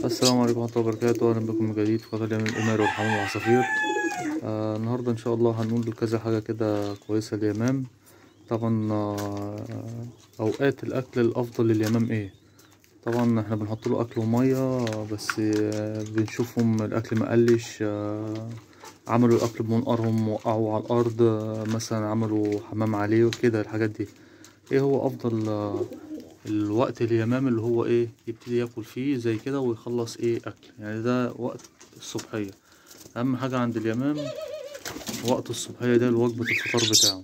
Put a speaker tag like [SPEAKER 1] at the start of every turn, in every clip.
[SPEAKER 1] السلام عليكم ورحمة الله وبركاته أهلا بكم من جديد في قناة اليمن القمر والحمام والعصافير آه النهاردة إن شاء الله هنقول كذا حاجة كده كويسة لليمام طبعا آه أوقات الأكل الأفضل لليمام إيه طبعا احنا بنحط له أكل ومية بس آه بنشوفهم الأكل مقلش آه عملوا الأكل بمنقرهم وقعوا على الأرض آه مثلا عملوا حمام عليه وكده الحاجات دي إيه هو أفضل آه الوقت اليمام اللي هو ايه يبتدي ياكل فيه زي كده ويخلص ايه اكل يعني ده وقت الصبحية اهم حاجة عند اليمام وقت الصبحية ده وجبة الفطار بتاعه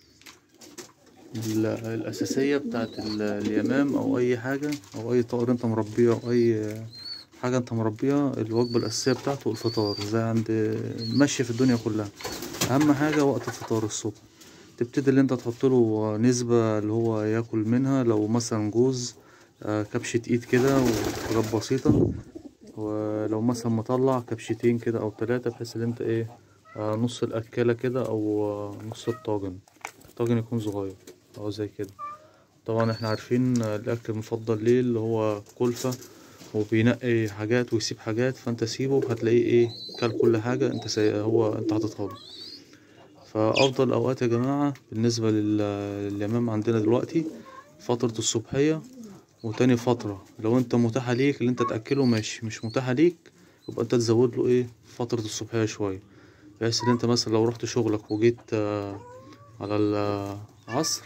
[SPEAKER 1] ال- الأساسية بتاعت ال- اليمام أو أي حاجة أو أي طائر أنت مربيه أو أي حاجة أنت مربيها الوجبة الأساسية بتاعته الفطار زي عند ماشية في الدنيا كلها أهم حاجة وقت الفطار الصبح تبتدي اللي انت تحط له نسبة اللي هو ياكل منها لو مثلا جوز آه، كبشة ايد كده وحاجات بسيطة ولو مثلا مطلع كبشتين كده او تلاتة بحيث ان انت ايه آه، نص الاكلة كده او آه، نص الطاجن الطاجن يكون صغير او زي كده طبعا احنا عارفين آه، الاكل المفضل ليه اللي هو كلفة وبينقي حاجات ويسيب حاجات فانت سيبه هتلاقيه ايه كل كل حاجة انت سي... هو انت حاططها له فأفضل الأوقات يا جماعة بالنسبة لل- لليمام عندنا دلوقتي فترة الصبحية وتاني فترة لو انت متاحة ليك اللي انت تأكله ماشي مش متاحة ليك يبقى انت تزود له ايه فترة الصبحية شوية بحيث ان انت مثلا لو رحت شغلك وجيت آه، على العصر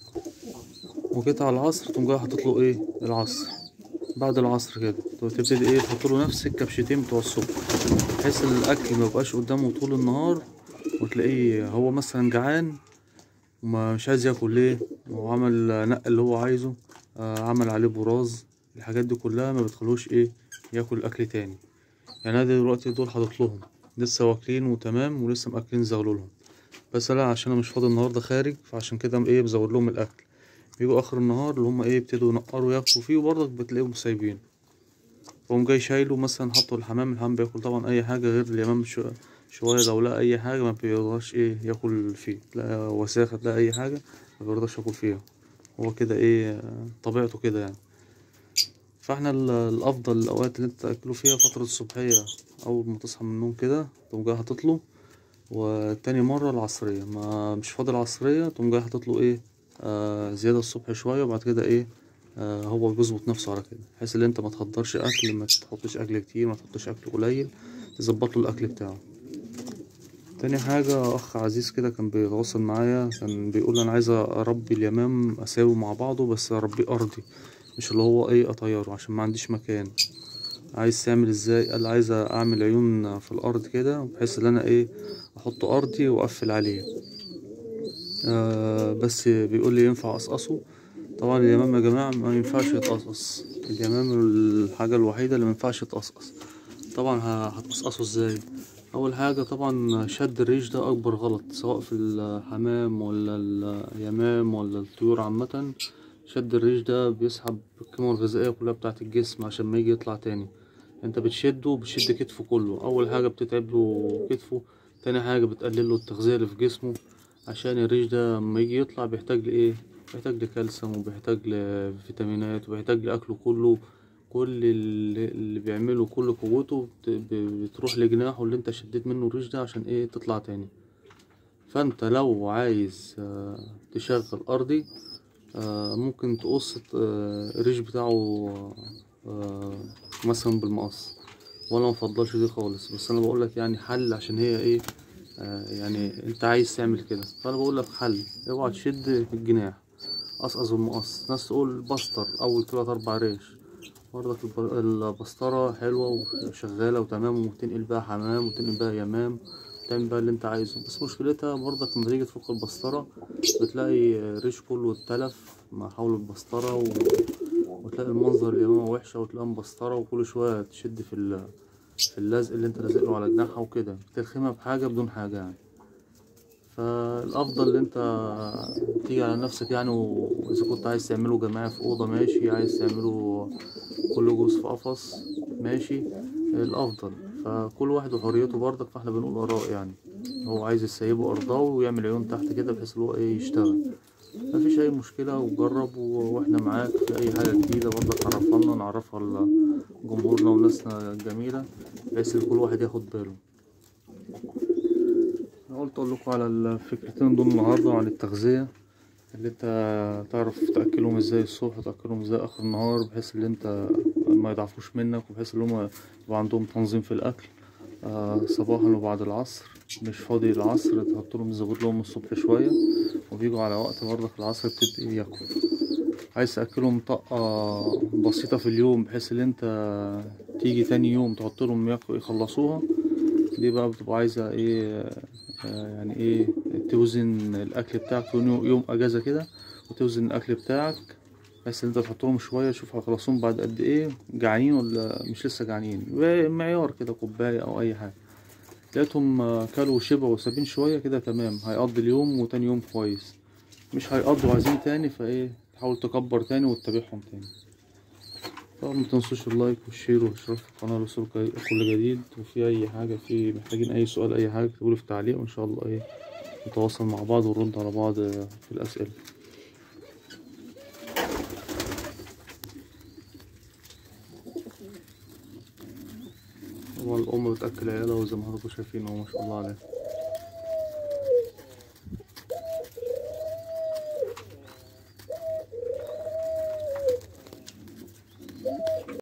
[SPEAKER 1] وجيت على العصر تقوم جاي حاطط له ايه العصر بعد العصر كده تبتدي ايه تحط له نفس الكبشتين بتوع الصبح بحيث ان الاكل ما يبقاش قدامه طول النهار وتلاقيه هو مثلا جعان وما مش عايز ياكل ليه وعمل نقل اللي هو عايزه آه، عمل عليه براز الحاجات دي كلها ما بتخلوش ايه ياكل اكل تاني يعني انا دلوقتي دول حاطط لهم لسه واكلين وتمام ولسه مأكلين زغلولهم بس لا عشان انا مش فاضي النهارده خارج فعشان كده ايه بزود لهم الاكل بيجوا اخر النهار اللي هم ايه يبتدوا ينقروا ياكلوا فيه وبرضك بتلاقيهم سايبين فقوم جاي شايله مثلا حطه الحمام الحمام بياكل طبعا اي حاجه غير اليمام شو- شويه لو لقى اي حاجه ما بيرضاش ايه ياكل فيه تلاقي وساخه تلاقي اي حاجه ما بيرضاش ياكل فيها هو كده ايه طبيعته كده يعني فاحنا ال- الافضل الاوقات اللي انت تاكله فيها فتره الصبحيه اول ما تصحى من النوم كده تقوم جاي حاطط له وتاني مره العصريه ما مش فاضي العصريه تقوم جاي حاطط له ايه آه زياده الصبح شويه وبعد كده ايه آه هو بيظبط نفسه على كده بحيث ان انت ما تهدرش اكل ما تحطش اكل كتير ما تحطش اكل قليل تظبط له الاكل بتاعه تاني حاجة أخ عزيز كده كان بيتواصل معايا كان بيقول أنا عايز أربي اليمام أساوي مع بعضه بس أربيه أرضي مش اللي هو إيه أطيره عشان ما عنديش مكان عايز تعمل إزاي قال عايز أعمل عيون في الأرض كده بحيث إن أنا إيه أحط أرضي وأقفل عليه آه بس بيقول لي ينفع أقصقصه طبعا اليمام يا جماعة ما ينفعش يتقصقص اليمام الحاجة الوحيدة اللي ما ينفعش يتقصقص طبعا ه- هتقصقصه ازاي اول حاجه طبعا شد الريش ده اكبر غلط سواء في الحمام ولا اليمام ولا الطيور عامه شد الريش ده بيسحب القيمه الغذائيه كلها بتاعه الجسم عشان ما يجي يطلع تاني انت بتشده بتشد كتفه كله اول حاجه بتتعب له كتفه تاني حاجه بتقلل له التغذيه اللي في جسمه عشان الريش ده لما يجي يطلع بيحتاج لايه بيحتاج لكالسيوم وبيحتاج لفيتامينات وبيحتاج لاكله كله كل اللي اللي بيعمله كل قوته بت- ب- بتروح لجناحه اللي انت شديت منه الريش ده عشان ايه تطلع تاني فانت لو عايز آه، تشغل ارضي آه، ممكن تقص آه، الريش بتاعه آه، مثلا بالمقص ولا مفضلش دي خالص بس انا بقولك يعني حل عشان هي ايه آه، يعني انت عايز تعمل كده فانا بقولك حل اوعى تشد الجناح قصقص بالمقص ناس تقول بستر اول تلات اربع ريش برضك الب- البسطرة حلوة وشغالة وتمام وتنقل بقى حمام وتنقل بقى يمام تعمل بقى اللي انت عايزه بس مشكلتها برضك لما تيجي تفك البسطرة بتلاقي ريش كله اتلف مع حول البسطرة و... وتلاقي المنظر اليمامة وحشة وتلاقيها مبسطرة وكل شوية تشد في ال... في اللزق اللي انت لازقله على جناحها وكده بتلخمها بحاجة بدون حاجة يعني فالافضل ان انت تيجي على نفسك يعني واذا كنت عايز تعمله جماعي في اوضه ماشي عايز تعمله كل جوز في قفص ماشي الافضل فكل واحد وحريته برضك فاحنا بنقول اراء يعني هو عايز يسيبه ارضاه ويعمل عيون تحت كده بحيث ان هو ايه يشتغل مفيش اي مشكله وجرب و- واحنا معاك في اي حاجه جديده برضك عرفنا نعرفها ل- جمهورنا وناسنا الجميلة بحيث إن كل واحد ياخد باله أنا قلت أقول لكم على الفكرتين دول النهاردة عن التغذية اللي انت تعرف تأكلهم ازاي الصبح وتأكلهم ازاي آخر النهار بحيث ان انت ما يضعفوش منك وبحيث ان هما يبقى عندهم تنظيم في الأكل آه صباحا وبعد العصر مش فاضي العصر تحط لهم تزود لهم الصبح شوية وبيجوا على وقت برضك العصر بتبقى ياكلوا عايز تأكلهم طاقة بسيطة في اليوم بحيث ان انت تيجي تاني يوم تحط لهم ياكلوا يخلصوها دي بقى بتبقى عايزة ايه آه، يعني ايه توزن الاكل بتاعك يوم, يوم اجازة كده وتوزن الاكل بتاعك بحيث ان انت تحط لهم شوية تشوف هيخلصوهم بعد قد ايه جعانين ولا مش لسه جعانين معيار كده كوباية او اي حاجة لقيتهم آه، كلوا وشبعوا وسابين شوية كده تمام هيقضي اليوم وتاني يوم كويس مش هيقضوا عايزين تاني فايه تحاول تكبر تاني وتتابعهم تاني طبعا متنسوش اللايك والشير والاشتراك في القناة لوصول كل جديد وفي أي حاجة في محتاجين أي سؤال أي حاجة تقولوا في التعليق وإن شاء الله إيه نتواصل مع بعض ونرد على بعض في الأسئلة طبعا الأم بتأكل عيالها وزي ما حضراتكم شايفين أهو ما شاء الله عليها